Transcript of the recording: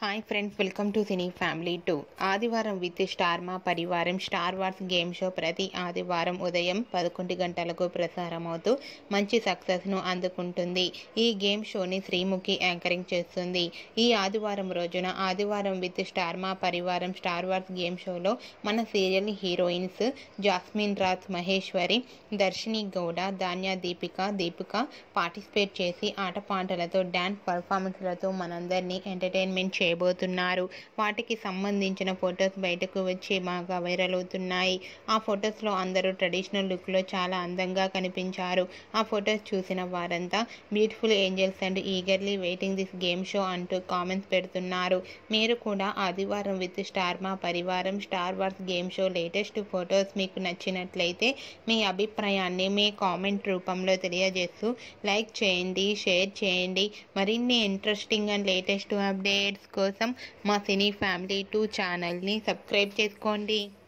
hi friends welcome to cine family two Aadivaram with star Maa Parivaram star wars game show ప్రతి ఆదివారం ఉదయం పదకొండు గంటలకు ప్రసారమవుతూ మంచి సక్సెస్ను అందుకుంటుంది ఈ గేమ్ షోని శ్రీముఖి యాంకరింగ్ చేస్తుంది ఈ ఆదివారం రోజున ఆదివారం with star Maa Parivaram star wars game షోలో మన serial heroines Jasmine Raj Maheshwari Darshini Gowda Dhanya Deepika Deepika participate చేసి ఆటపాటలతో డ్యాన్స్ పర్ఫార్మెన్స్లతో మనందరినీ ఎంటర్టైన్మెంట్ చేయబోతున్నారు వాటికి సంబంధించిన ఫొటోస్ బయటకు వచ్చి బాగా వైరల్ అవుతున్నాయి ఆ ఫొటోస్లో అందరూ ట్రెడిషనల్ లుక్లో చాలా అందంగా కనిపించారు ఆ ఫొటోస్ చూసిన వారంతా beautiful angels and eagerly waiting this game show అంటూ కామెంట్స్ పెడుతున్నారు మీరు కూడా Aadivaram with star Maa Parivaram star wars game show latest photos మీకు నచ్చినట్లయితే మీ అభిప్రాయాన్ని మీ కామెంట్ రూపంలో తెలియజేస్తూ లైక్ చేయండి షేర్ చేయండి మరిన్ని ఇంట్రెస్టింగ్ అండ్ లేటెస్ట్ అప్డేట్స్ కోసం మా సినీ ఫ్యామిలీ టూ ఛానల్ని సబ్స్క్రైబ్ చేసుకోండి